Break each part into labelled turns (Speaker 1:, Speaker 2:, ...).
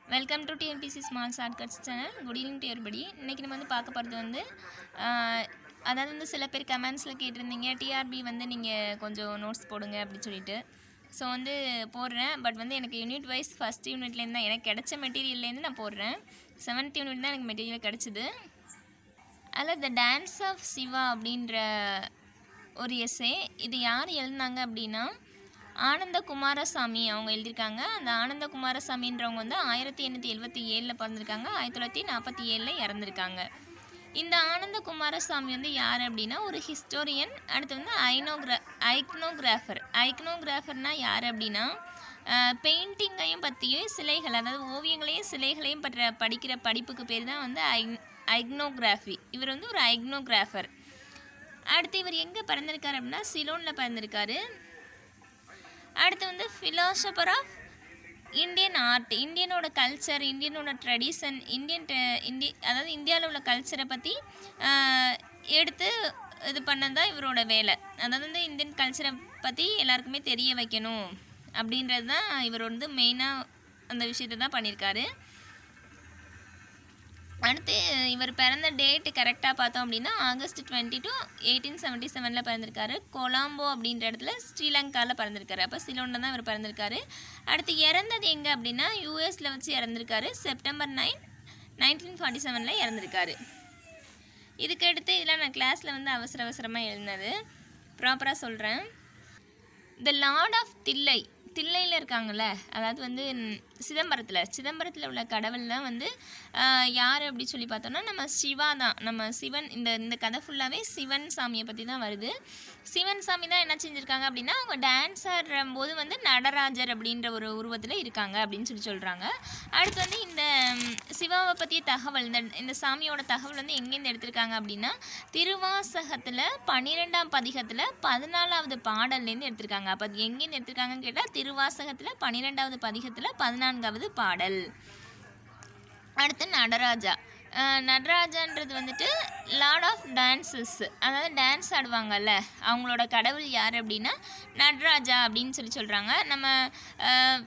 Speaker 1: welcome to TNPSC small shortcuts channel good evening to everybody இன்றைக்கி நம்ம வந்து பார்க்க போகிறது வந்து ஆஹ், அதாவது வந்து சில பேர் கமெண்ட்ஸில் கேட்டிருந்தீங்க டிஆர்பி வந்து நீங்கள் கொஞ்சம் நோட்ஸ் போடுங்க அப்படின்னு சொல்லிட்டு ஸோ வந்து போடுறேன் பட் வந்து எனக்கு யூனிட் வைஸ் ஃபஸ்ட் யூனிட்லேருந்து தான் எனக்கு கிடைச்ச மெட்டீரியல்லேருந்து நான் போடுறேன் செவன்த் யூனிட் தான் எனக்கு மெட்டீரியல் கிடச்சிது அதில் த டான்ஸ் ஆஃப் சிவா அப்படின்ற ஒரு எஸ்ஸே இது யார் எழுதினாங்க அப்படின்னா ஆனந்த குமாரசாமி அவங்க எழுதியிருக்காங்க அந்த ஆனந்த குமாரசாமின்றவங்க வந்து ஆயிரத்தி எண்ணூற்றி எழுபத்தி ஏழில் பிறந்திருக்காங்க ஆயிரத்தி தொள்ளாயிரத்தி நாற்பத்தி ஏழில் இறந்துருக்காங்க இந்த ஆனந்த குமாரசாமி வந்து யார் அப்படின்னா ஒரு ஹிஸ்டோரியன் அடுத்து வந்து ஐனோகிரா ஐக்னோகிராஃபர் ஐக்னோகிராஃபர்னா யார் அப்படின்னா பெயிண்டிங்கையும் பற்றியும் சிலைகள் அதாவது ஓவியங்களையும் சிலைகளையும் பற்ற படிக்கிற படிப்புக்கு பேர் தான் வந்து ஐ ஐக்னோகிராஃபி இவர் வந்து ஒரு ஐக்னோகிராஃபர் அடுத்து இவர் எங்கே பிறந்திருக்காரு அப்படின்னா சிலோனில் பிறந்திருக்காரு அடுத்து வந்து ஃபிலாசபர் ஆஃப் இந்தியன் ஆர்ட் இந்தியனோட கல்ச்சர் இந்தியனோட ட்ரெடிஷன் இந்தியன் இந்தி அதாவது இந்தியாவில் உள்ள கல்ச்சரை பற்றி எடுத்து இது பண்ணது தான் இவரோட வேலை அதாவது வந்து இந்தியன் கல்ச்சரை பற்றி எல்லாருக்குமே தெரிய வைக்கணும் அப்படின்றது தான் இவர் வந்து மெயினாக அந்த விஷயத்தை தான் பண்ணியிருக்காரு அடுத்து இவர் பிறந்த டேட்டு கரெக்டாக பார்த்தோம் அப்படின்னா August twenty two eighteen seventy செவனில் பிறந்திருக்காரு கொலாம்போ அப்படின்ற இடத்துல ஸ்ரீலங்காவில் பிறந்திருக்காரு அப்போ சிலோனில் தான் இவர் பிறந்திருக்காரு அடுத்து இறந்தது எங்கே அப்படின்னா யூஎஸில் வச்சு இறந்திருக்காரு செப்டம்பர் நைன் நைன்டீன் ஃபார்ட்டி செவனில் இறந்திருக்காரு இதுக்கு அடுத்து இதெல்லாம் நான் கிளாஸில் வந்து அவசர அவசரமாக எழுதினது ப்ராப்பராக சொல்கிறேன் த லார்ட் ஆஃப் தில்லை தில்லையில் இருக்காங்கல்ல அதாவது வந்து ம், சிதம்பரத்தில் சிதம்பரத்தில் உள்ள கடவுள் தான் வந்து ஆஹ், யார் அப்படி சொல்லி பார்த்தோம்னா நம்ம சிவா தான் நம்ம சிவன் இந்த இந்த கதை ஃபுல்லாகவே சிவன் சாமியை பற்றி தான் வருது சிவன் சாமி தான் என்ன செஞ்சுருக்காங்க அப்படின்னா அவங்க டான்ஸ் ஆடும்போது வந்து நடராஜர் அப்படின்ற ஒரு உருவத்தில் இருக்காங்க அப்படின்னு சொல்லி சொல்கிறாங்க அடுத்து வந்து இந்த ம், சிவாவை பற்றிய தகவல் இந்த இந்த சாமியோட தகவல் வந்து எங்கேருந்து எடுத்திருக்காங்க அப்படின்னா திருவாசகத்தில் பன்னிரெண்டாம் பதிகத்தில் பதினாலாவது பாடல்லேருந்து எடுத்திருக்காங்க அப்போ அது எங்கேருந்து எடுத்திருக்காங்கன்னு கேட்டால் திருவாசகத்தில் பன்னிரெண்டாவது பதிகத்தில் பதினான்காவது பாடல் அடுத்து நடராஜா அஹ் நடராஜான்றது வந்துட்டு லார்ட் ஆஃப் டான்ஸஸ் அதாவது டான்ஸ் ஆடுவாங்கல்ல அவங்களோட கடவுள் யார் அப்படின்னா நடராஜா அப்படின்னு சொல்லி சொல்கிறாங்க நம்ம அஹ்,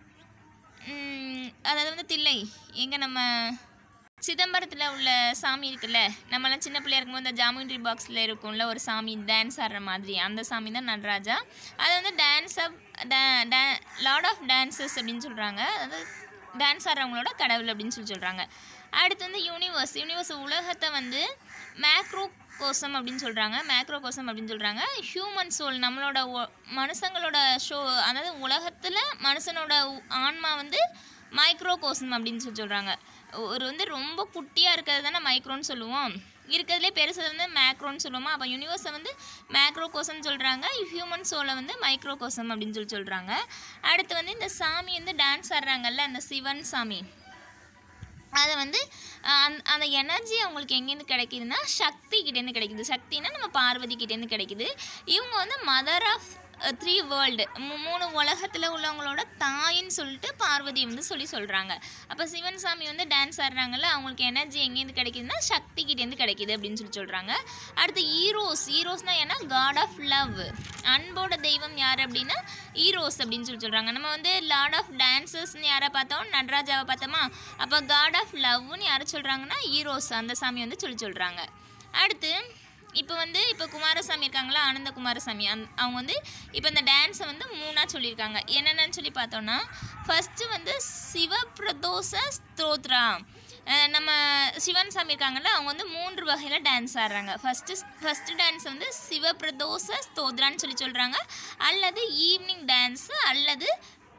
Speaker 1: ம், அதாவது வந்து தில்லை எங்கே நம்ம சிதம்பரத்தில் உள்ள சாமி இருக்குல்ல நம்மலாம் சின்ன பிள்ளையா இருக்கும்போது இந்த ஜாமெண்ட்ரி பாக்ஸில் இருக்கும்ல ஒரு சாமி டான்ஸ் ஆடுற மாதிரி அந்த சாமி தான் நடராஜா அது வந்து dance of lord of dances அப்படின்னு சொல்கிறாங்க அதாவது டான்ஸ் ஆடுறவங்களோட கடவுள் அப்படின்னு சொல்லி சொல்கிறாங்க அடுத்து வந்து யூனிவர்ஸ் யூனிவர்ஸ் உலகத்தை வந்து மேக்ரோ கோசம் அப்படின்னு சொல்கிறாங்க மேக்ரோ கோசம் அப்படின்னு சொல்கிறாங்க ஹியூமன் சோல் நம்மளோட ஒ- மனுஷங்களோட ஷோ அதாவது உலகத்தில் மனுஷனோட உ- ஆன்மா வந்து மைக்ரோ கோசம் அப்படின்னு சொல்லி சொல்கிறாங்க ஒரு வந்து ரொம்ப குட்டியாக இருக்கிறது தானே மைக்ரோன்னு சொல்லுவோம் இருக்கிறதுலே பெருசு வந்து மேக்ரோன்னு சொல்லுவோமா அப்போ யூனிவர்ஸை வந்து மேக்ரோ கோசம் சொல்கிறாங்க ஹியூமன் சோலை வந்து மைக்ரோ கோசம் அப்படின்னு சொல்லி சொல்கிறாங்க அடுத்து வந்து இந்த சாமி வந்து டான்ஸ் ஆடுறாங்கல்ல அந்த சிவன் சாமி அதை வந்து அஹ், அந்த அந்த எனர்ஜி அவங்களுக்கு எங்கேருந்து கிடைக்குதுன்னா சக்தி கிட்டேருந்து கிடைக்குது சக்தினா நம்ம பார்வதி கிட்டேருந்து கிடைக்குது இவங்க வந்து மதர் ஆஃப் த்ரீ வேர்ல்டு மூணு உலகத்தில் உள்ளவங்களோட தாயின்னு சொல்லிட்டு பார்வதி வந்து சொல்லி சொல்கிறாங்க அப்போ சிவன் சாமி வந்து டான்ஸ் ஆடுறாங்கல்ல அவங்களுக்கு எனர்ஜி எங்கேருந்து கிடைக்குதுன்னா சக்தி கிட்டேருந்து கிடைக்குது அப்படின்னு சொல்லி சொல்கிறாங்க அடுத்து ஈரோஸ் ஈரோஸ்னால் ஏன்னா காட் ஆஃப் லவ் அன்போட தெய்வம் யார் அப்படின்னா ஈரோஸ் அப்படின்னு சொல்லி சொல்கிறாங்க நம்ம வந்து லார்ட் ஆஃப் டான்சர்ஸ்னு யாரை பார்த்தோம் நடராஜாவை பார்த்தோமா அப்போ காட் ஆஃப் லவ்னு யாரை சொல்கிறாங்கன்னா ஈரோஸ் அந்த சாமி வந்து சொல்லி சொல்கிறாங்க அடுத்து இப்போ வந்து இப்போ குமாரசாமி இருக்காங்களா ஆனந்த குமாரசாமி அந் அவங்க வந்து இப்போ இந்த டான்ஸை வந்து மூணாக சொல்லியிருக்காங்க என்னென்னு சொல்லி பார்த்தோன்னா ஃபஸ்ட்டு வந்து சிவபிரதோஷ ஸ்தோத்ரா அஹ் நம்ம சிவன் சாமி இருக்காங்கல்ல அவங்க வந்து மூன்று வகையில் டான்ஸ் ஆடுறாங்க ஃபஸ்ட்டு ஃபஸ்ட்டு டான்ஸ் வந்து சிவபிரதோஷ ஸ்தோத்ரான்னு சொல்லி சொல்கிறாங்க அல்லது ஈவினிங் டான்ஸு அல்லது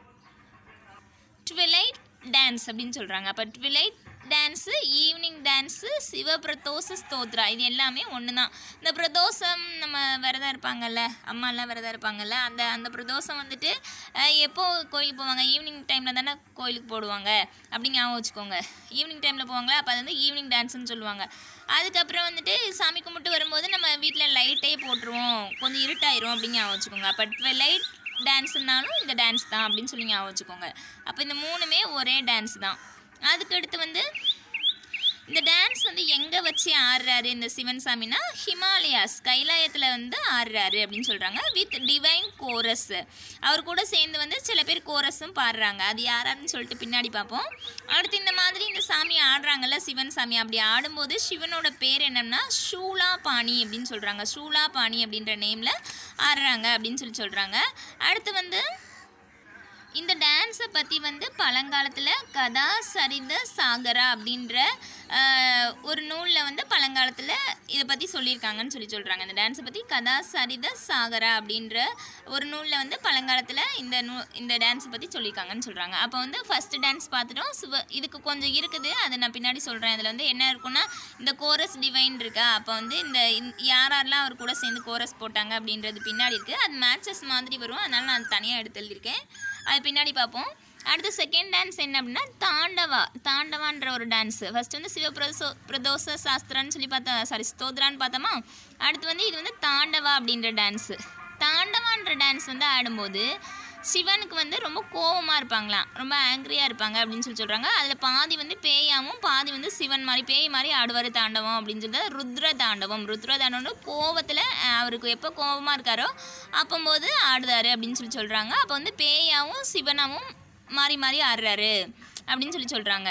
Speaker 1: ட்விலைட் டான்ஸ் அப்படின்னு சொல்கிறாங்க அப்போ twilight dance evening dance Shivapradosha Stotra இது எல்லாமே ஒன்று தான் இந்த பிரதோஷம் நம்ம விரதம் இருப்பாங்கல்ல அம்மாலாம் விரதம் இருப்பாங்கல்ல அந்த அந்த பிரதோஷம் வந்துட்டு அஹ், எப்போ கோயிலுக்கு போவாங்க ஈவினிங் டைமில் தானே கோயிலுக்கு போடுவாங்க அப்படி ஞாபகம் வச்சுக்கோங்க ஈவினிங் டைமில் போவாங்களா அப்போ அது வந்து ஈவினிங் டான்ஸ்னு சொல்லுவாங்க அதுக்கப்புறம் வந்துட்டு சாமி கும்பிட்டு வரும்போது நம்ம வீட்டில் லைட்டே போட்டுருவோம் கொஞ்சம் இருட்டாயிரும் அப்படின்னு ஞாபகம் வச்சுக்கோங்க அப்போ ட்வெலைட் டான்ஸ்னாலும் இந்த டான்ஸ் தான் அப்படின்னு சொல்லி ஞாபகம் வச்சுக்கோங்க அப்போ இந்த மூணுமே ஒரே டான்ஸ் தான் அதுக்கு அடுத்து வந்து இந்த டான்ஸ் வந்து எங்கே வச்சு ஆடுறாரு இந்த சிவன் சாமினா ஹிமாலயாஸ் கைலாயத்தில் வந்து ஆடுறாரு அப்படின்னு சொல்கிறாங்க வித் டிவைன் கோரஸ் அவர் கூட சேர்ந்து வந்து சில பேர் கோரஸும் பாடுறாங்க அது யாராருன்னு சொல்லிட்டு பின்னாடி பார்ப்போம் அடுத்து இந்த மாதிரி இந்த சாமி ஆடுறாங்கல்ல சிவன் சாமி அப்படி ஆடும்போது சிவனோட பேர் என்னன்னா ஷூலா பாணி அப்படின்னு சொல்கிறாங்க ஷூலா பாணி அப்படின்ற நேமில் ஆடுறாங்க அப்படின்னு சொல்லி சொல்கிறாங்க அடுத்து வந்து இந்த டான்ஸை பற்றி வந்து பழங்காலத்தில் கதா சரித சாகரா அப்படின்ற ஆஹ், ஒரு நூலில் வந்து பழங்காலத்தில் இதை பற்றி சொல்லியிருக்காங்கன்னு சொல்லி சொல்கிறாங்க இந்த டான்ஸை பற்றி கதா சரித சாகரா அப்படின்ற ஒரு நூலில் வந்து பழங்காலத்தில் இந்த நூ இந்த டான்ஸை பற்றி சொல்லியிருக்காங்கன்னு சொல்கிறாங்க அப்போ வந்து ஃபஸ்ட்டு டான்ஸ் பார்த்துட்டோம் சுவ இதுக்கு கொஞ்சம் இருக்குது அதை நான் பின்னாடி சொல்கிறேன் இதில் வந்து என்ன இருக்குன்னா இந்த கோரஸ் டிவைன் இருக்கா அப்போ வந்து இந்த இந்த- யார் யாரெல்லாம் அவர் கூட சேர்ந்து கோரஸ் போட்டாங்க அப்படின்றது பின்னாடி இருக்குது அது மேட்சஸ் மாதிரி வரும் அதனால நான் தனியாக எடுத்து எழுதியிருக்கேன் அது பின்னாடி பார்ப்போம் அடுத்து செகண்ட் டான்ஸ் என்ன அப்படின்னா தாண்டவா தாண்டவான்ற ஒரு டான்ஸ் ஃபர்ஸ்ட் வந்து சிவபிரதோஷ பிரதோஷ சாஸ்திரான்னு சொல்லி பார்த்தா சாரி ஸ்தோத்ரான்னு பார்த்தோமா அடுத்து வந்து இது வந்து தாண்டவா அப்படின்ற டான்ஸு தாண்டவான்ற டான்ஸ் வந்து ஆடும்போது சிவனுக்கு வந்து ரொம்ப கோவமாக இருப்பாங்களாம் ரொம்ப ஆங்க்ரியாக இருப்பாங்க அப்படின்னு சொல்லி சொல்கிறாங்க அதில் பாதி வந்து பேயாவும் பாதி வந்து சிவன் மாதிரி பேய் மாதிரி ஆடுவார் தாண்டவம் அப்படின்னு சொல்லிட்டு ருத்ர தாண்டவம் ருத்ர தாண்டவம் கோவத்தில் அவருக்கு எப்போ கோவமாக இருக்காரோ அப்போம்போது ஆடுதாரு அப்படின்னு சொல்லி சொல்கிறாங்க அப்போ வந்து பேயாவும் சிவனாவும் மாறி மாறி ஆடுறாரு அப்படின்னு சொல்லி சொல்கிறாங்க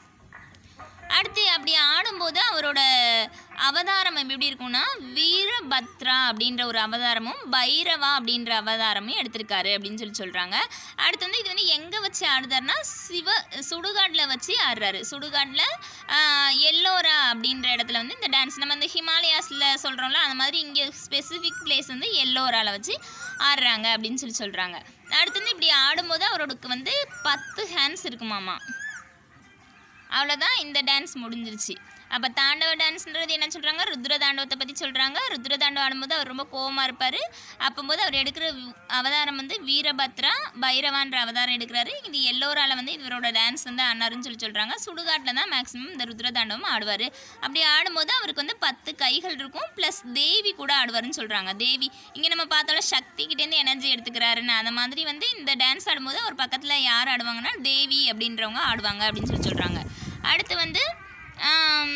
Speaker 1: அடுத்து அப்படி ஆடும்போது அவரோட அவதாரம் எப்படி இருக்கும்னா வீரபத்ரா அப்படின்ற ஒரு அவதாரமும் பைரவா அப்படின்ற அவதாரமும் எடுத்திருக்காரு அப்படின்னு சொல்லி சொல்கிறாங்க அடுத்து வந்து இது வந்து எங்கே வச்சு ஆடுதாருன்னா சிவ சுடுகாட்டில் வச்சு ஆடுறாரு சுடுகாட்டில் எல்லோரா அப்படின்ற இடத்துல வந்து இந்த டான்ஸ் நம்ம இந்த ஹிமாலயாஸில் சொல்கிறோம்ல அந்த மாதிரி இங்கே ஸ்பெசிஃபிக் பிளேஸ் வந்து எல்லோராவில் வச்சு ஆடுறாங்க அப்படின்னு சொல்லி சொல்கிறாங்க அடுத்து வந்து இப்படி ஆடும்போது அவரோடக்கு வந்து பத்து ஹேண்ட்ஸ் இருக்குமாமா அவ்வளோதான் இந்த டான்ஸ் முடிஞ்சிருச்சு அப்போ தாண்டவ டான்ஸ்ன்றது என்ன சொல்கிறாங்க ருத்ர தாண்டவத்தை பற்றி சொல்கிறாங்க ருத்ர தாண்டவம் ஆடும்போது அவர் ரொம்ப கோவமாக இருப்பார் அப்போம்போது அவர் எடுக்கிற வி- அவதாரம் வந்து வீரபத்ரா பைரவான்ற அவதாரம் எடுக்கிறாரு இது எல்லோரால வந்து இவரோட டான்ஸ் வந்து ஆனாருன்னு சொல்லி சொல்கிறாங்க சுடுகாட்டில் தான் மேக்ஸிமம் இந்த ருத்ர தாண்டவம் ஆடுவார் அப்படி ஆடும்போது அவருக்கு வந்து பத்து கைகள் இருக்கும் ப்ளஸ் தேவி கூட ஆடுவாருன்னு சொல்கிறாங்க தேவி இங்கே நம்ம பார்த்தாலும் சக்தி கிட்டேருந்து எனர்ஜி எடுத்துக்கிறாருன்னு அந்த மாதிரி வந்து இந்த டான்ஸ் ஆடும்போது அவர் பக்கத்தில் யார் ஆடுவாங்கன்னா தேவி அப்படின்றவங்க ஆடுவாங்க அப்படின்னு சொல்லி சொல்கிறாங்க அடுத்து வந்து ஆம்,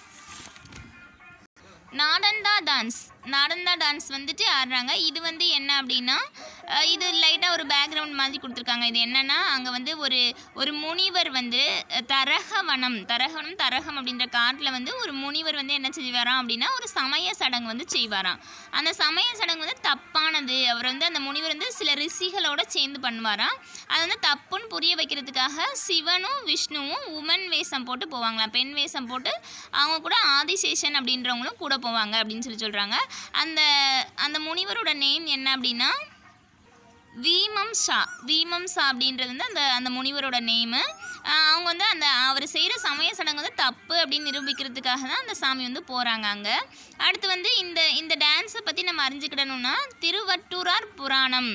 Speaker 1: நாடந்தா டான்ஸ் நாடந்தா டான்ஸ் வந்துட்டு ஆடுறாங்க இது வந்து என்ன அப்படின்னா அஹ், இது லைட்டாக ஒரு பேக்ரவுண்ட் மாதிரி கொடுத்துருக்காங்க இது என்னன்னா அங்கே வந்து ஒரு ஒரு முனிவர் வந்து அஹ், தரகவனம் தரகவனம் தரகம் அப்படின்ற காட்டில் வந்து ஒரு முனிவர் வந்து என்ன செய்வாராம் அப்படின்னா ஒரு சமய சடங்கு வந்து செய்வாராம் அந்த சமய சடங்கு வந்து தப்பானது அவர் வந்து அந்த முனிவர் வந்து சில ரிஷிகளோட சேர்ந்து பண்ணுவாராம் அது வந்து தப்புன்னு புரிய வைக்கிறதுக்காக சிவனும் விஷ்ணுவும் உமன் வேஷம் போட்டு போவாங்களாம் பெண் வேஷம் போட்டு அவங்க கூட ஆதிசேஷன் அப்படின்றவங்களும் கூட போவாங்க அப்படின்னு சொல்லி சொல்கிறாங்க அந்த அந்த முனிவரோட நேம் என்ன அப்படின்னா வீமம் ஷா வீமம் ஷா அப்படின்றது வந்து அந்த அந்த முனிவரோட நேமு அவங்க வந்து அந்த அவர் செய்கிற சமய சடங்கு வந்து தப்பு அப்படின்னு நிரூபிக்கிறதுக்காக தான் அந்த சாமி வந்து போகிறாங்க அங்கே அடுத்து வந்து இந்த இந்த டான்ஸை பற்றி நம்ம அறிஞ்சுக்கிடணும்னா திருவட்டூரார் புராணம்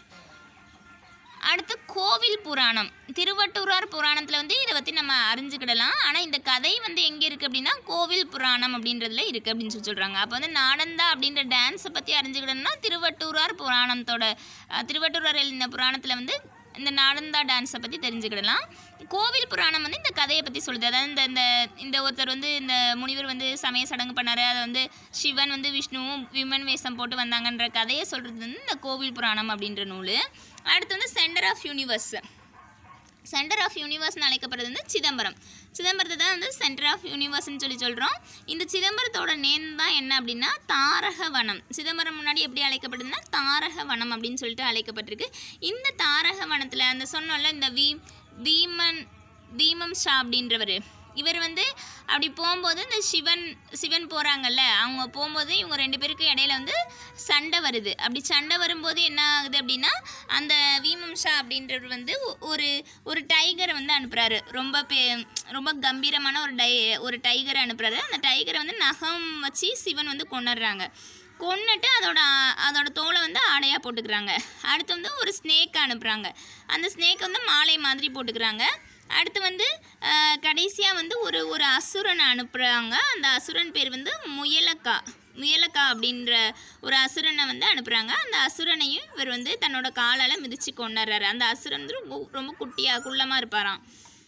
Speaker 1: அடுத்து கோவில் புராணம் திருவட்டூரார் புராணத்தில் வந்து இதை பற்றி நம்ம அறிஞ்சுக்கிடலாம் ஆனால் இந்த கதை வந்து எங்கே இருக்குது அப்படின்னா கோவில் புராணம் அப்படின்றதுல இருக்குது அப்படின்னு சொல்லி சொல்கிறாங்க அப்போ வந்து நாடந்தா அப்படின்ற டான்ஸை பற்றி அறிஞ்சுக்கிடணும்னா திருவட்டூரார் புராணத்தோட அஹ், திருவட்டூரார் எழுதின புராணத்தில் வந்து இந்த நாடந்தா டான்ஸை பற்றி தெரிஞ்சுக்கிடலாம் கோவில் புராணம் வந்து இந்த கதையை பற்றி சொல்லுது அதாவது இந்த இந்த இந்த ஒருத்தர் வந்து இந்த முனிவர் வந்து சமய சடங்கு பண்ணார் அதை வந்து சிவன் வந்து விஷ்ணுவும் விமன் வேஷம் போட்டு வந்தாங்கன்ற கதையை சொல்கிறது வந்து இந்த கோவில் புராணம் அப்படின்ற நூல் அடுத்து வந்து centre of universe centre of யூனிவர்ஸ்னு அழைக்கப்படுறது வந்து சிதம்பரம் சிதம்பரத்தை தான் வந்து சென்டர் ஆஃப் யூனிவர்ஸ்னு சொல்லி சொல்கிறோம் இந்த சிதம்பரத்தோட நேம் தான் என்ன அப்படின்னா தாரக வனம் சிதம்பரம் முன்னாடி எப்படி அழைக்கப்படுதுன்னா தாரக வனம் அப்படின்னு சொல்லிட்டு அழைக்கப்பட்டிருக்கு இந்த தாரக வனத்தில் அந்த சொன்னோம்ல இந்த வீ வீமன் வீமம் ஷா அப்படின்றவர் இவர் வந்து அப்படி போகும்போது இந்த சிவன் சிவன் போகிறாங்கல்ல அவங்க போகும்போது இவங்க ரெண்டு பேருக்கு இடையில வந்து சண்டை வருது அப்படி சண்டை வரும்போது என்ன ஆகுது அப்படின்னா அந்த வீமம்ஷா அப்படின்றவர் வந்து ஒ- ஒரு ஒரு டைகரை வந்து அனுப்புகிறாரு ரொம்ப பே ரொம்ப கம்பீரமான ஒரு டை ஒரு டைகரை அனுப்புகிறாரு அந்த டைகரை வந்து நகம் வச்சு சிவன் வந்து கொண்டுடுறாங்க கொன்னுட்டு அதோட அதோட தோலை வந்து ஆடையாக போட்டுக்கிறாங்க அடுத்து வந்து ஒரு ஸ்னேக் அனுப்புகிறாங்க அந்த ஸ்னேக் வந்து மாலை மாதிரி போட்டுக்கிறாங்க அடுத்து வந்து கடைசியாக வந்து ஒரு ஒரு அசுரனை அனுப்புகிறாங்க அந்த அசுரன் பேர் வந்து முயலக்கா முயலக்கா அப்படின்ற ஒரு அசுரனை வந்து அனுப்புகிறாங்க அந்த அசுரனையும் இவர் வந்து தன்னோட காலால் மிதித்து கொண்டுறாரு அந்த அசுரன் வந்து ரொம்ப ரொம்ப குட்டியாக குள்ளமாக இருப்பாராம்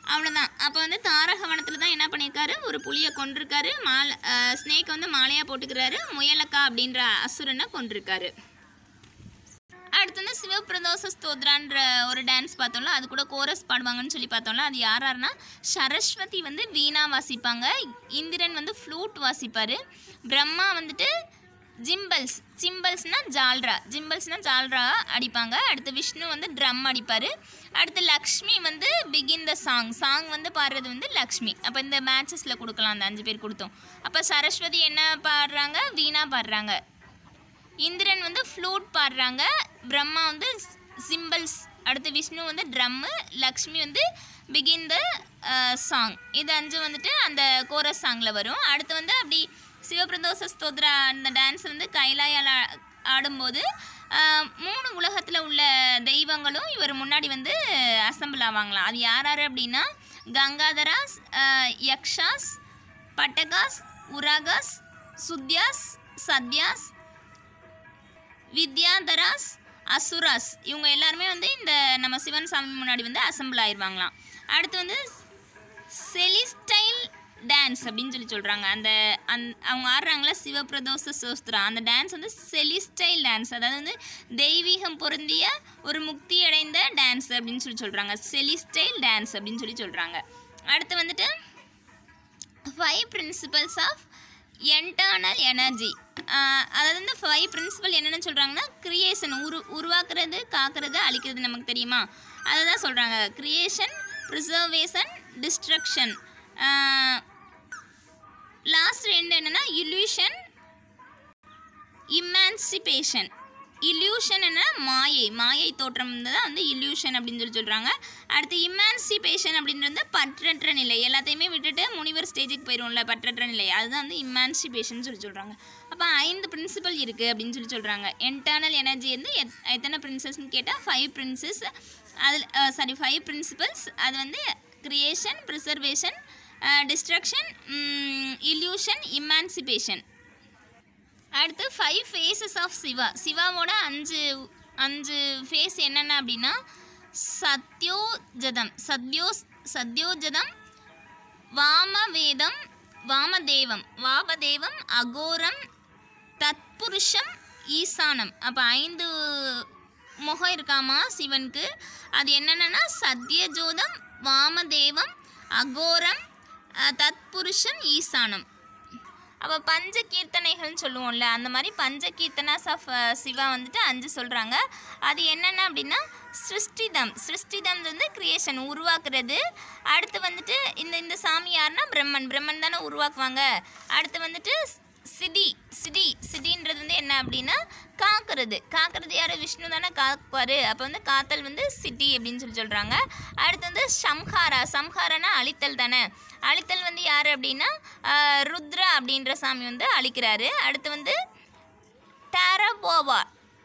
Speaker 1: அவ்வளோதான் அப்போ வந்து தாரகவனத்தில் தான் என்ன பண்ணியிருக்காரு ஒரு புலியை கொண்டிருக்காரு மாலை ஸ்னேக் வந்து மாலையாக போட்டுக்கிறாரு முயலக்கா அப்படின்ற அசுரனை கொண்டிருக்காரு அடுத்து வந்து சிவபிரதோஷ ஸ்தோத்ரான்ற ஒரு டான்ஸ் பார்த்தோம்ல அது கூட கோரஸ் பாடுவாங்கன்னு சொல்லி பார்த்தோம்ல அது யார் யாருன்னா சரஸ்வதி வந்து வீணா வாசிப்பாங்க இந்திரன் வந்து ஃப்ளூட் வாசிப்பார் பிரம்மா வந்துட்டு ஜிம்பல்ஸ் சிம்பல்ஸ்னா ஜால்ரா ஜிம்பல்ஸ்னா ஜால்ரா அடிப்பாங்க அடுத்து விஷ்ணு வந்து ட்ரம் அடிப்பார் அடுத்து லக்ஷ்மி வந்து பிகின் த சாங் சாங் வந்து பாடுறது வந்து லக்ஷ்மி அப்போ இந்த மேட்சஸில் கொடுக்கலாம் அந்த அஞ்சு பேர் கொடுத்தோம் அப்போ சரஸ்வதி என்ன பாடுறாங்க வீணா பாடுறாங்க இந்திரன் வந்து ஃப்ளூட் பாடுறாங்க பிரம்மா வந்து சிம்பிள்ஸ் அடுத்து விஷ்ணு வந்து ட்ரம்மு லக்ஷ்மி வந்து பிகின் த சாங் இது அஞ்சு வந்துட்டு அந்த கோரஸ் சாங்கில் வரும் அடுத்து வந்து அப்படி சிவபிரதோஷ ஸ்தோத்ரா அந்த டான்ஸ் வந்து கைலாயால் ஆ- ஆடும்போது ஆஹ், மூணு உலகத்தில் உள்ள தெய்வங்களும் இவர் முன்னாடி வந்து அசம்பிள் ஆவாங்களாம் அது யார் யார் அப்படின்னா கங்காதராஸ் ஆஹ், யக்ஷாஸ் பட்டகாஸ் உராகாஸ் சுத்யாஸ் சத்யாஸ் வித்யாதராஸ் அசுராஸ் இவங்க எல்லாருமே வந்து இந்த நம்ம சிவன் சாமி முன்னாடி வந்து அசம்பிள் ஆயிடுவாங்களாம் அடுத்து வந்து செலிஸ்டைல் டான்ஸ் அப்படின்னு சொல்லி சொல்கிறாங்க அந்த அந் அவங்க ஆடுறாங்களா சிவபிரதோஷ சோஸ்திரா அந்த டான்ஸ் வந்து செலிஸ்டைல் டான்ஸ் அதாவது வந்து தெய்வீகம் பொருந்திய ஒரு முக்தி அடைந்த டான்ஸ் அப்படின்னு சொல்லி சொல்கிறாங்க செலிஸ்டைல் டான்ஸ் அப்படின்னு சொல்லி சொல்கிறாங்க அடுத்து வந்துட்டு five principles of eternal energy அதாவது இந்த ஃபைவ் பிரின்சிபல் என்னென்னு சொல்கிறாங்கன்னா கிரியேஷன் உரு உருவாக்குறது காக்கிறது அழிக்கிறது நமக்கு தெரியுமா அதை தான் சொல்கிறாங்க கிரியேஷன் ப்ரிசர்வேஷன் டிஸ்ட்ரக்ஷன் லாஸ்ட் ரெண்டு என்னென்னா இல்யூஷன் இமான்சிபேஷன் இல்யூஷன் என்ன மாயை மாயை தோற்றம் தான் வந்து இல்யூஷன் அப்படின்னு சொல்லி சொல்கிறாங்க அடுத்து இமான்சிபேஷன் அப்படின்றது பற்றற்ற நிலை எல்லாத்தையுமே விட்டுட்டு முனிவர் ஸ்டேஜுக்கு போயிடும்ல பற்றற்ற நிலை அதுதான் வந்து இமான்சிபேஷன் சொல்லி சொல்கிறாங்க அப்போ ஐந்து பிரின்சிபல் இருக்குது அப்படின்னு சொல்லி சொல்கிறாங்க என்டர்னல் எனர்ஜி வந்து எத் எத்தனை பிரின்சஸ்ன்னு கேட்டால் ஃபைவ் பிரின்சஸ் அதில் சாரி ஃபைவ் பிரின்சிபல்ஸ் அது வந்து creation preservation destruction illusion emancipation அடுத்து ஃபைவ் ஃபேஸஸ் ஆஃப் சிவா சிவாவோட அஞ்சு அஞ்சு ஃபேஸ் என்னென்ன அப்படின்னா சத்யோஜதம் சத்யோ சத்யோஜதம் வாமவேதம் வாமதேவம் வாமதேவம் அகோரம் தத்புருஷம் ஈசானம் அப்போ ஐந்து முகம் இருக்காமா சிவனுக்கு அது என்னென்னா சத்யஜோதம் வாமதேவம் அகோரம் அஹ், தத்புருஷம் ஈசானம் அப்போ பஞ்ச கீர்த்தனைகள்னு சொல்லுவோம்ல அந்த மாதிரி பஞ்ச கீர்த்தனாஸ் ஆஃப் சிவா வந்துட்டு அஞ்சு சொல்கிறாங்க அது என்னென்ன அப்படின்னா சிருஷ்டிதம் சிருஷ்டிதம் வந்து கிரியேஷன் உருவாக்குறது அடுத்து வந்துட்டு இந்த இந்த சாமி யாருன்னா பிரம்மன் பிரம்மன் தானே உருவாக்குவாங்க அடுத்து வந்துட்டு சிடி சிடி சிடின்றது வந்து என்ன அப்படின்னா காக்கிறது காக்கிறது யார் விஷ்ணு தானே காக்குவார் அப்போ வந்து காத்தல் வந்து சிட்டி அப்படின்னு சொல்லி சொல்கிறாங்க அடுத்து வந்து சம்ஹாரா சம்ஹாரனா அழித்தல் தானே அழித்தல் வந்து யார் அப்படின்னா ஆஹ், ருத்ரா அப்படின்ற சாமி வந்து அழிக்கிறாரு அடுத்து வந்து டாரபோவா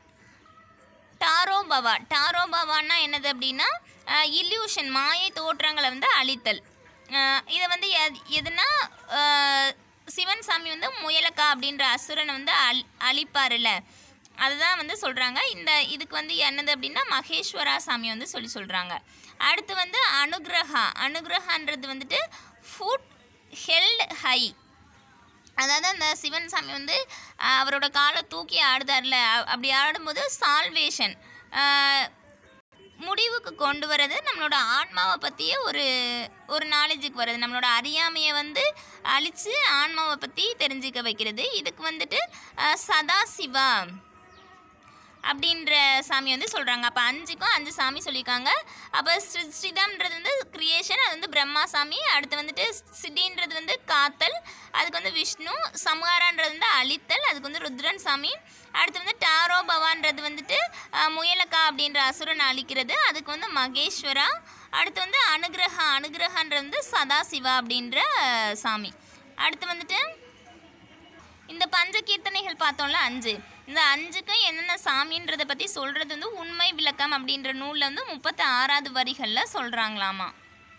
Speaker 1: டாரோபவா டாரோபவான்னா என்னது அப்படின்னா இல்யூஷன் மாயை தோற்றங்களை வந்து அழித்தல் அஹ் இதை வந்து எத்- எதுனா அஹ் சிவன் சாமி வந்து முயலக்கா அப்படின்ற அசுரனை வந்து அழி அழிப்பாருல்ல அதுதான் வந்து சொல்கிறாங்க இந்த இதுக்கு வந்து என்னது அப்படின்னா மகேஸ்வரா சாமி வந்து சொல்லி சொல்கிறாங்க அடுத்து வந்து அனுகிரகா அனுகிரகான்றது வந்துட்டு ஃபுட் ஹெல்ட் ஹை அதாவது அந்த சிவன் சாமி வந்து ஆஹ், அவரோட காலை தூக்கி ஆடுதார்ல அ- அப்படி ஆடும்போது சால்வேஷன் முடிவுக்கு கொண்டு வர்றது நம்மளோட ஆன்மாவை பற்றிய ஒரு ஒரு நாலேஜுக்கு வர்றது நம்மளோட அறியாமையை வந்து அழித்து ஆன்மாவை பற்றி தெரிஞ்சுக்க வைக்கிறது இதுக்கு வந்துட்டு ஆஹ், சதாசிவா அப்படின்ற சாமி வந்து சொல்கிறாங்க அப்போ அஞ்சுக்கும் அஞ்சு சாமி சொல்லியிருக்காங்க அப்போ ஸ்ரீதம்ன்றது வந்து கிரியேஷன் அது வந்து பிரம்மா சாமி அடுத்து வந்துட்டு சிட்டின்றது வந்து காத்தல் அதுக்கு வந்து விஷ்ணு சம்ஹாரான்றது வந்து அழித்தல் அதுக்கு வந்து ருத்ரன் சாமி அடுத்து வந்து டாரோ பவான்றது வந்துட்டு அஹ், முயலக்கா அப்படின்ற அசுரனை அழிக்கிறது அதுக்கு வந்து மகேஸ்வரா அடுத்து வந்து அனுகிரகா அனுகிரகான்றது வந்து சதாசிவா அப்படின்ற அஹ், சாமி அடுத்து வந்துட்டு இந்த பஞ்ச கீர்த்தனைகள் பார்த்தோம்ல அஞ்சு இந்த அஞ்சுக்கும் என்னென்ன சாமின்றதை பற்றி சொல்கிறது வந்து உண்மை விளக்கம் அப்படின்ற நூலில் வந்து முப்பத்தி ஆறாவது வரிகளில் சொல்கிறாங்களாமா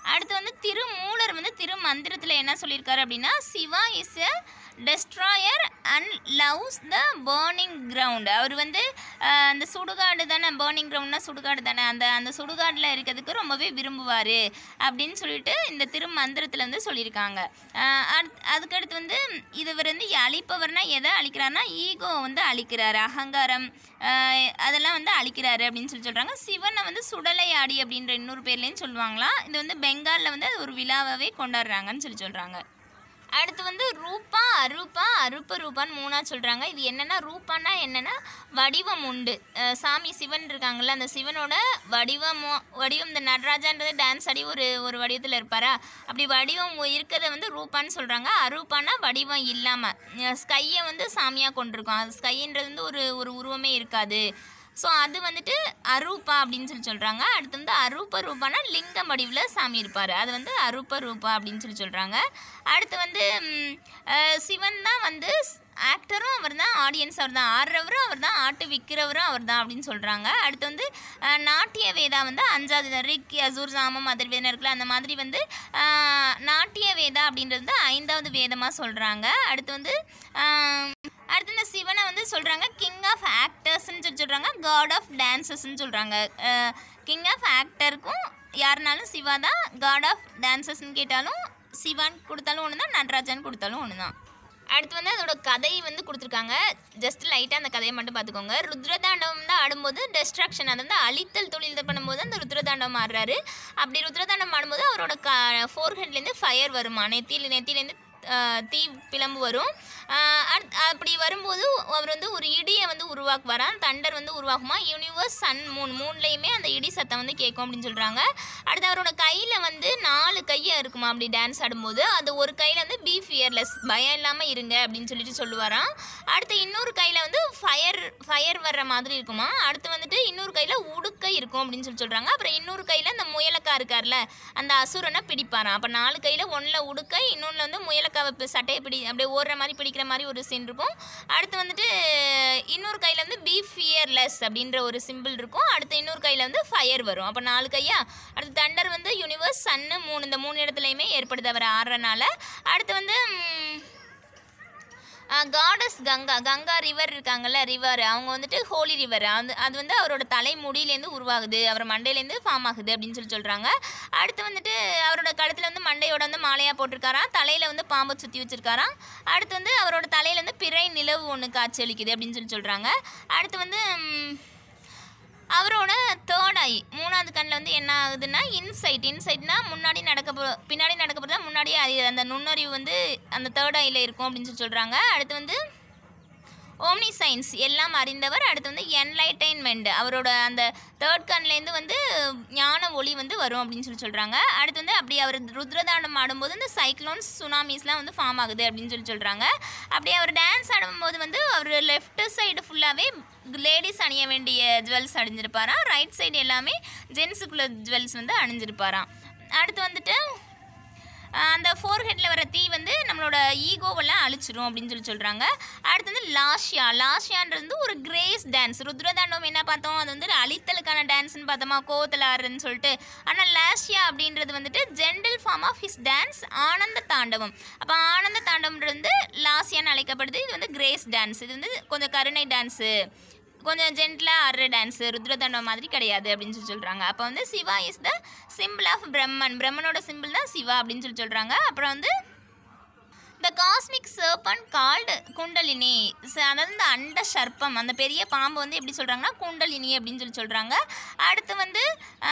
Speaker 1: அடுத்து வந்து திருமூலர் வந்து திருமந்திரத்தில் என்ன சொல்லியிருக்காரு அப்படின்னா Shiva is a destroyer and loves the burning ground அவர் வந்து ஆஹ், அந்த சுடுகாடு தானே பேர்னிங் கிரவுண்ட்னா சுடுகாடு தானே அந்த அந்த சுடுகாட்டில் இருக்கிறதுக்கு ரொம்பவே விரும்புவார் அப்படின்னு சொல்லிட்டு இந்த திருமந்திரத்தில் வந்து சொல்லியிருக்காங்க ஆஹ், அடுத்- அதுக்கடுத்து வந்து இதுவர் வந்து அழிப்பவர்னா எதை அழிக்கிறாருன்னா ஈகோ வந்து அழிக்கிறாரு அகங்காரம் ஆஹ், அதெல்லாம் வந்து அழிக்கிறாரு அப்படின்னு சொல்லி சொல்கிறாங்க சிவனை வந்து சுடலையாடி அப்படின்ற இன்னொரு பேர்லேயும் சொல்லுவாங்களாம் இது வந்து பெங்காலில் வந்து அது ஒரு விழாவாகவே கொண்டாடுறாங்கன்னு சொல்லி சொல்கிறாங்க அடுத்து வந்து ரூபா அரூபா அருப்ப ரூபான்னு மூணா சொல்கிறாங்க இது என்னென்னா ரூபான்னா என்னென்னா வடிவம் உண்டு அஹ் சாமி சிவன் இருக்காங்கல்ல அந்த சிவனோட வடிவமோ வடிவம் இந்த நடராஜான்றது டான்ஸ் ஆடி ஒரு ஒரு வடிவத்தில் இருப்பாரா அப்படி வடிவம் இருக்கிறத வந்து ரூபான்னு சொல்கிறாங்க அரூபானா வடிவம் இல்லாமல் ஸ்கையை வந்து சாமியாக கொண்டிருக்கோம் அது ஸ்கைன்றது வந்து ஒரு ஒரு உருவமே இருக்காது ஸோ அது வந்துட்டு அரூபா அப்படின்னு சொல்லி சொல்கிறாங்க அடுத்து வந்து அரூப ரூபானா லிங்கம் வடிவில் சாமி இருப்பார் அது வந்து அரூப ரூபா அப்படின்னு சொல்லி சொல்கிறாங்க அடுத்து வந்து ம், அஹ், சிவன் தான் வந்து ஆக்டரும் அவர் தான் ஆடியன்ஸ் அவர் தான் ஆடுறவரும் அவர் தான் ஆட்டு விற்கிறவரும் அவர் தான் அப்படின்னு சொல்கிறாங்க அடுத்து வந்து அஹ், நாட்டிய வேதா வந்து அஞ்சாவது ரிக் யசூர் சாமம் அதர்வேதம் இருக்குல்ல அந்த மாதிரி வந்து அஹ், நாட்டிய வேதா அப்படின்றது வந்து ஐந்தாவது வேதமாக சொல்கிறாங்க அடுத்து வந்து அஹ், அடுத்து இந்த சிவனை வந்து சொல்கிறாங்க கிங் ஆஃப் ஆக்டர்ஸ்ன்னு சொல்லி சொல்கிறாங்க காட் ஆஃப் டான்சஸ்ன்னு சொல்கிறாங்க கிங் ஆஃப் ஆக்டருக்கும் யாருனாலும் சிவா தான் காட் ஆஃப் டான்சஸ்ன்னு கேட்டாலும் சிவான் கொடுத்தாலும் ஒன்று தான் நடராஜன் கொடுத்தாலும் ஒன்று தான் அடுத்து வந்து அதோட கதை வந்து கொடுத்துருக்காங்க ஜஸ்ட் லைட்டாக அந்த கதையை மட்டும் பார்த்துக்கோங்க ருத்ரதாண்டவம் தான் ஆடும்போது டெஸ்ட்ராக்ஷன் அதை வந்து அழித்தல் தொழில் இது பண்ணும்போது அந்த ருத்ரதாண்டவம் ஆடுறாரு அப்படி ருத்ரதாண்டம் ஆடும்போது அவரோட க ஃபோர்ஹெட்லேருந்து ஃபயர் வருமா நெத்தியில் நெத்தியிலேருந்து ஆஹ் தீ பிளம்பு வரும் ஆஹ் அடுத்- அப்படி வரும்போது அவர் வந்து ஒரு இடியை வந்து உருவாக்குவாராம் தண்டர் வந்து உருவாக்குமா யூனிவர்ஸ் சன் மூன் மூணுலேயுமே அந்த இடி சத்தம் வந்து கேட்கும் அப்படின்னு சொல்கிறாங்க அடுத்து அவரோட கையில் வந்து நாலு கையை இருக்குமா அப்படி டான்ஸ் ஆடும்போது அது ஒரு கையில் வந்து பி ஃபியர்லெஸ் பயம் இல்லாமல் இருங்க அப்படின்னு சொல்லிட்டு சொல்லுவாராம் அடுத்து இன்னொரு கையில் வந்து ஃபயர் ஃபயர் வர்ற மாதிரி இருக்குமா அடுத்து வந்துட்டு இன்னொரு கையில் உடுக்கை இருக்கும் அப்படின்னு சொல்லி சொல்கிறாங்க அப்புறம் இன்னொரு கையில் அந்த முயலக்கா இருக்கார்ல அந்த அசுரனை பிடிப்பாராம் அப்போ நாலு கையில் ஒன்றில் உடுக்கை இன்னொன்றில் வந்து முயலக்காவை பி- சட்டையை பிடி அப்படியே ஓடுற மாதிரி பிடிக்கிற மாதிரி ஒரு சீன் இருக்கும் அடுத்து வந்துட்டு இன்னொரு கையில் வந்து பி ஃபியர்லெஸ் அப்படின்ற ஒரு சிம்பிள் இருக்கும் அடுத்து இன்னொரு கையில் வந்து ஃபயர் வரும் அப்போ நாலு கையா அடுத்து தண்டர் வந்து யூனிவர்ஸ் சன்னு மூணு இந்த மூணு இடத்துலையுமே ஏற்படுது அவர் ஆடுறனால அடுத்து வந்து ம், காடஸ் கங்கா கங்கா ரிவர் இருக்காங்கல்ல ரிவர் அவங்க வந்துட்டு ஹோலி ரிவர் அது அது வந்து அவரோட தலைமுடியிலேருந்து உருவாகுது அவர் மண்டையிலேருந்து ஃபார்ம் ஆகுது அப்படின்னு சொல்லி சொல்கிறாங்க அடுத்து வந்துட்டு அவரோட கழுத்தில் வந்து மண்டையோட வந்து மாலையாக போட்டிருக்காராம் தலையில் வந்து பாம்பை சுற்றி வச்சிருக்காராம் அடுத்து வந்து அவரோட தலையில் வந்து பிறை நிலவு ஒன்று காட்சியளிக்குது அப்படின்னு சொல்லி சொல்கிறாங்க அடுத்து வந்து ம், அவரோட தேர்ட் ஐ மூணாவது கண்ணில் வந்து என்ன ஆகுதுன்னா இன்சைட் இன்சைட்னா முன்னாடி நடக்க போ பின்னாடி நடக்க போகிறதா முன்னாடியே அறி- அந்த நுண்ணறிவு வந்து அந்த தேர்ட் ஐயில் இருக்கும் அப்படின்னு சொல்லி சொல்கிறாங்க அடுத்து வந்து ஓம்னி சயின்ஸ் எல்லாம் அறிந்தவர் அடுத்து வந்து என்லைட்டைன்மெண்ட் அவரோட அந்த தேர்ட் கண்லேருந்து வந்து ஞான ஒளி வந்து வரும் அப்படின்னு சொல்லி சொல்கிறாங்க அடுத்து வந்து அப்படி அவர் ருத்ரதாண்டம் ஆடும்போது இந்த சைக்ளோன்ஸ் சுனாமிஸ்லாம் வந்து ஃபார்ம் ஆகுது அப்படின்னு சொல்லி சொல்கிறாங்க அப்படி அவர் டான்ஸ் ஆடும்போது வந்து அவர் லெஃப்ட் சைடு ஃபுல்லாகவே லேடிஸ் அணிய வேண்டிய ஜுவல்ஸ் அணிஞ்சிருப்பாராம் ரைட் சைடு எல்லாமே ஜென்ஸுக்குள்ள ஜுவல்ஸ் வந்து அணிஞ்சிருப்பாராம் அடுத்து வந்துட்டு ஆஹ் அந்த ஃபோர்ஹெட்டில் வர தீ வந்து நம்மளோட ஈகோவெல்லாம் அழிச்சிரும் அப்படின்னு சொல்லி சொல்கிறாங்க அடுத்து வந்து லாஷியா லாஷியான்றது வந்து ஒரு கிரேஸ் டான்ஸ் ருத்ரதாண்டவம் என்ன பார்த்தோம் அது வந்து அழித்தலுக்கான டான்ஸ்னு பார்த்தோமா கோவத்தில் ஆடுறதுன்னு சொல்லிட்டு ஆனால் லாஷியா அப்படின்றது வந்துட்டு gentle form of his dance Ananda Tandavam அப்போ ஆனந்த தாண்டவம்ன்றது வந்து லாஷியான்னு அழைக்கப்படுது இது வந்து கிரேஸ் டான்ஸ் இது வந்து கொஞ்சம் கருணை டான்ஸு கொஞ்சம் ஜென்டலாக ஆடுற டான்ஸு ருத்ரதாண்டம் மாதிரி கிடையாது அப்படின்னு சொல்லி சொல்கிறாங்க அப்போ வந்து Shiva is the symbol of Brahman பிரம்மனோட சிம்பிள் தான் சிவா அப்படின்னு சொல்லி சொல்கிறாங்க அப்புறம் வந்து the cosmic serpent called Kundalini ச- அதாவது இந்த அண்ட சர்ப்பம் அந்த பெரிய பாம்பு வந்து எப்படி சொல்கிறாங்கன்னா குண்டலினி அப்படின்னு சொல்லி சொல்கிறாங்க அடுத்து வந்து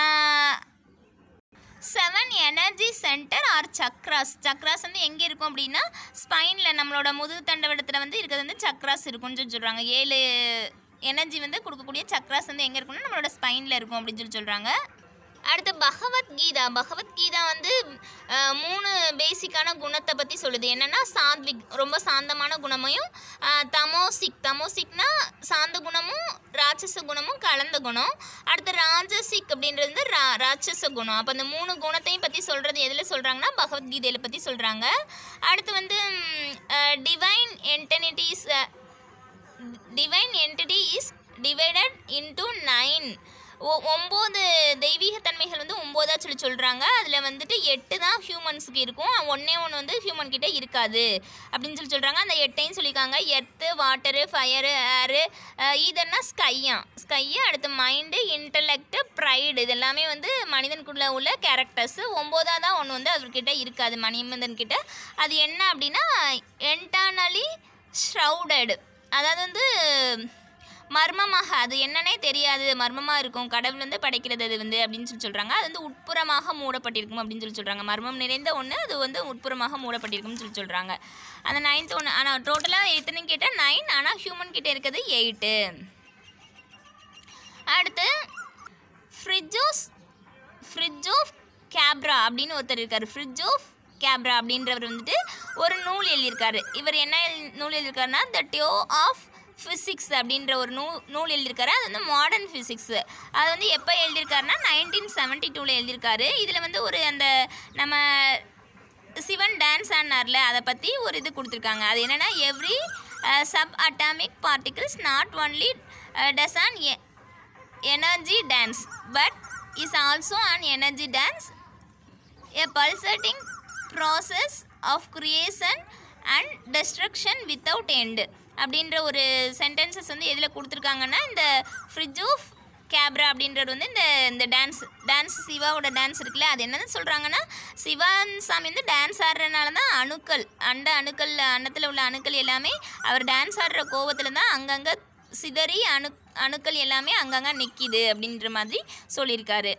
Speaker 1: seven energy centre or chakras chakras வந்து எங்கே இருக்கும் அப்படின்னா ஸ்பைனில் நம்மளோட முதுகு தண்டவடத்தில் வந்து இருக்கிறது வந்து சக்ராஸ் இருக்கும்னு சொல்லி சொல்கிறாங்க ஏழு எனர்ஜி வந்து கொடுக்கக்கூடிய சக்ராஸ் வந்து எங்கே இருக்கும்னா நம்மளோட ஸ்பைனில் இருக்கும் அப்படின்னு சொல்லி சொல்கிறாங்க அடுத்து பகவத்கீதா பகவத்கீதா வந்து அஹ், மூணு பேசிக்கான குணத்தை பற்றி சொல்லுது என்னென்னா சாத்விக் ரொம்ப சாந்தமான குணமையும் அஹ், தமோசிக் தமோசிக்னா சாந்த குணமும் ராட்சச குணமும் கலந்த குணம் அடுத்து ராஜசிக் அப்படின்றது வந்து ரா ராட்சச குணம் அப்போ அந்த மூணு குணத்தையும் பற்றி சொல்கிறது எதில் சொல்கிறாங்கன்னா பகவத்கீதையில் பற்றி சொல்கிறாங்க அடுத்து வந்து divine entities divine entity is divided into nine ஒ ஒம்பது தெய்வீகத்தன்மைகள் வந்து ஒம்போதா சொல்லி சொல்கிறாங்க அதில் வந்துட்டு எட்டு தான் ஹியூமன்ஸுக்கு இருக்கும் ஒன்றே ஒன்று வந்து ஹியூமன் கிட்ட இருக்காது அப்படின்னு சொல்லி சொல்கிறாங்க அந்த எட்டையும் சொல்லியிருக்காங்க எர்த்து வாட்டரு ஃபயரு ஏரு இதெல்லாம் ஸ்கையா ஸ்கையா அடுத்து மைண்டு இன்டலெக்ட் ப்ரைடு இது எல்லாமே வந்து மனிதனுக்குள்ள உள்ள கேரக்டர்ஸ் ஒம்போதாக தான் ஒன்று வந்து அவர்கிட்ட இருக்காது மணிமந்தன் கிட்ட அது என்ன அப்படின்னா என்டர்னலி ஷ்ரவுடடு அதாவது வந்து மர்மமாக அது என்னன்னே தெரியாது மர்மமாக இருக்கும் கடவுள் வந்து படைக்கிறது அது வந்து அப்படின்னு சொல்லி சொல்கிறாங்க அது வந்து உட்புறமாக மூடப்பட்டிருக்கும் அப்படின்னு சொல்லி சொல்கிறாங்க மர்மம் நிறைந்த ஒன்று அது வந்து உட்புறமாக மூடப்பட்டிருக்கும்னு சொல்லி சொல்கிறாங்க அந்த நைன்த் ஒன்று ஆனால் டோட்டலாக எத்தனைன்னு கேட்டால் நைன் ஆனால் ஹியூமன் கிட்ட இருக்கிறது எயிட்டு அடுத்து ஃப்ரிட்ஜோஸ் ஃப்ரிட்ஜ் ஆஃப் கேப்ரா அப்படின்னு ஒருத்தர் இருக்கார் ஃப்ரிட்ஜ் ஆஃப் கேப்ரா அப்படின்றவர் வந்துட்டு ஒரு நூல் எழுதியிருக்காரு இவர் என்ன எழு- நூல் எழுதியிருக்காருன்னா த டியோ ஆஃப் ஃபிசிக்ஸ் அப்படின்ற ஒரு நூ நூல் எழுதியிருக்காரு அது வந்து மாடர்ன் ஃபிசிக்ஸ் அது வந்து எப்போ எழுதியிருக்காருன்னா நைன்டீன் செவன்ட்டி டூவில் எழுதியிருக்காரு இதில் வந்து ஒரு அந்த நம்ம சிவன் டான்ஸ் ஆடினார்ல அதை பற்றி ஒரு இது கொடுத்துருக்காங்க அது என்னென்னா every sub atomic particles not only does an energy dance but is also an energy dance a pulsating process of creation and destruction without end அப்படின்ற ஒரு சென்டென்சஸ் வந்து எதில் கொடுத்துருக்காங்கன்னா இந்த ஃப்ரிட்ஜ் ஆஃப் கேப்ரா அப்படின்றது வந்து இந்த இந்த டான்ஸ் டான்ஸ் சிவாவோட டான்ஸ் இருக்குல்ல அது என்னன்னு சொல்கிறாங்கன்னா சிவன் சாமி வந்து டான்ஸ் ஆடுறதுனால தான் அணுக்கள் அண்ட அணுக்கள் அண்டத்தில் உள்ள அணுக்கள் எல்லாமே அவர் டான்ஸ் ஆடுற கோவத்தில் தான் அங்கங்கே சிதறி அணு அணுக்கள் எல்லாமே அங்கங்கே நிற்கிது அப்படின்ற மாதிரி சொல்லியிருக்காரு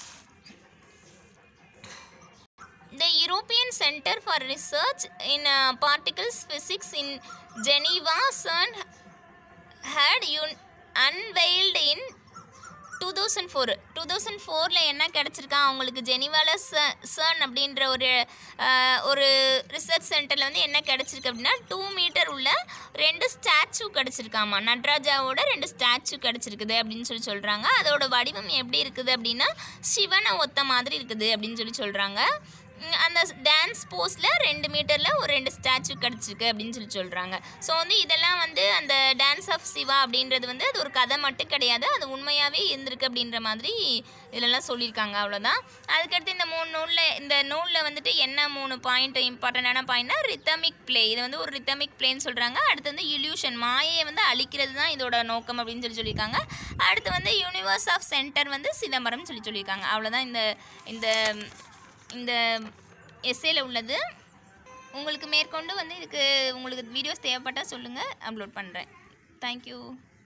Speaker 1: The European Center for Research in uh, Particles Physics in Geneva, CERN, had un- unveiled in two thousand four two thousand ஃபோரில் என்ன கிடச்சிருக்கா அவங்களுக்கு ஜெனிவால சர்ன் அப்படின்ற ஒரு அஹ், ஒரு ரிசர்ச் சென்டரில் வந்து என்ன கிடச்சிருக்கு அப்படின்னா டூ மீட்டர் உள்ள ரெண்டு ஸ்டாச்சு கிடச்சிருக்காமா நட்ராஜாவோட ரெண்டு ஸ்டாச்சு கிடச்சிருக்குது அப்படின்னு சொல்லி சொல்கிறாங்க அதோட வடிவம் எப்படி இருக்குது அப்படின்னா சிவனை ஒத்த மாதிரி இருக்குது அப்படின்னு சொல்லி சொல்கிறாங்க ம், அந்த டான்ஸ் போஸில் ரெண்டு மீட்டரில் ஒரு ரெண்டு ஸ்டாச்சு கிடச்சிருக்கு அப்படின்னு சொல்லி சொல்கிறாங்க ஸோ வந்து இதெல்லாம் வந்து அந்த டான்ஸ் ஆஃப் சிவா அப்படின்றது வந்து அது ஒரு கதை மட்டும் கிடையாது அது உண்மையாகவே இருந்திருக்கு அப்படின்ற மாதிரி இதெல்லாம் சொல்லியிருக்காங்க அவ்வளோதான் அதுக்கடுத்து இந்த மூணு நூலில் இந்த நூலில் வந்துட்டு என்ன மூணு பாயிண்ட் இம்பார்ட்டண்டான பாயிண்ட்னா ரித்தமிக் ப்ளே இது வந்து ஒரு ரித்தமிக் ப்ளேன்னு சொல்கிறாங்க அடுத்து வந்து இல்யூஷன் மாயையை வந்து அழிக்கிறது தான் இதோட நோக்கம் அப்படின்னு சொல்லி சொல்லியிருக்காங்க அடுத்து வந்து யூனிவர்ஸ் ஆஃப் சென்டர் வந்து சிதம்பரம் சொல்லி சொல்லியிருக்காங்க அவ்வளோதான் இந்த இந்த இந்த எஸ்ஏல உள்ளது உங்களுக்கு மேற்கொண்டு வந்து இதுக்கு உங்களுக்கு வீடியோஸ் தேவைப்பட்டால் சொல்லுங்கள் அப்லோட் பண்ணுறேன் தேங்க்யூ